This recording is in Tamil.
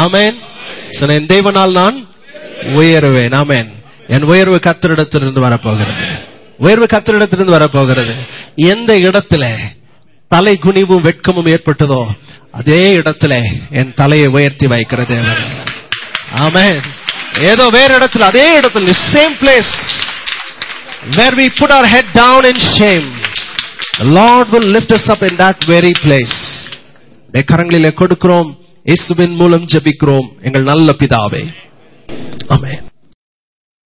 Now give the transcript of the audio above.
ஆமென் சொன்ன என் தேவனால் நான் உயருவேன் ஆமென் என் உயர்வு கத்தரிடத்திலிருந்து வரப்போகிறது உயர்வு கத்தரிடத்திலிருந்து வரப்போகிறது எந்த இடத்துல தலை குனிவும் வெட்கமும் ஏற்பட்டதோ அதே இடத்துல என் தலையை உயர்த்தி வைக்கிற தேவன் ஆமென் ஏதோ வேற இடத்துல அதே இடத்துல same place where we put our head down in shame the lord will lift us up in that very place உடைய கரங்களிலே கொடுக்கிறோம் இயேசுவின் மூலம் ஜெபிக்கிறோம் எங்கள் நல்ல பிதாவே ஆமென்